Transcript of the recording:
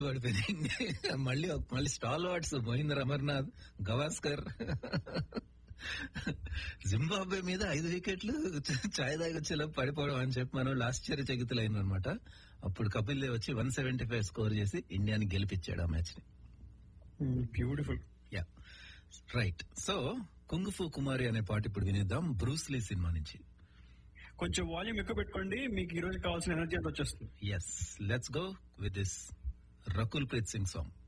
పడిపోయింది మళ్ళీ ఒక- మళ్ళీ stalwarts Mahendra Amarnath Gavaskar Zimbabwe మీద ఐదు వికెట్లు ఛాయ్ దాగొచ్చేలా పడిపోవడం అని చెప్పి మనం ఆశ్చర్యచకితులైన అనమాట అప్పుడు కపిల్ దేవ్ వచ్చి వన్ సెవెంటీ ఫైవ్ స్కోర్ చేసి ఇండియాని గెలిపించాడు ఆ మ్యాచ్ ని beautiful yeah right so kung fu Kumari అనే పాట ఇప్పుడు వినేద్దాం బ్రూస్లీ సినిమా నుంచి కొంచెం వాల్యూమ్ ఎక్కువ పెట్టుకోండి మీకు ఈ రోజు కావాల్సిన ఎనర్జీ అంతా వచ్చేస్తుంది yes let's go with this Rakul Preet Singh song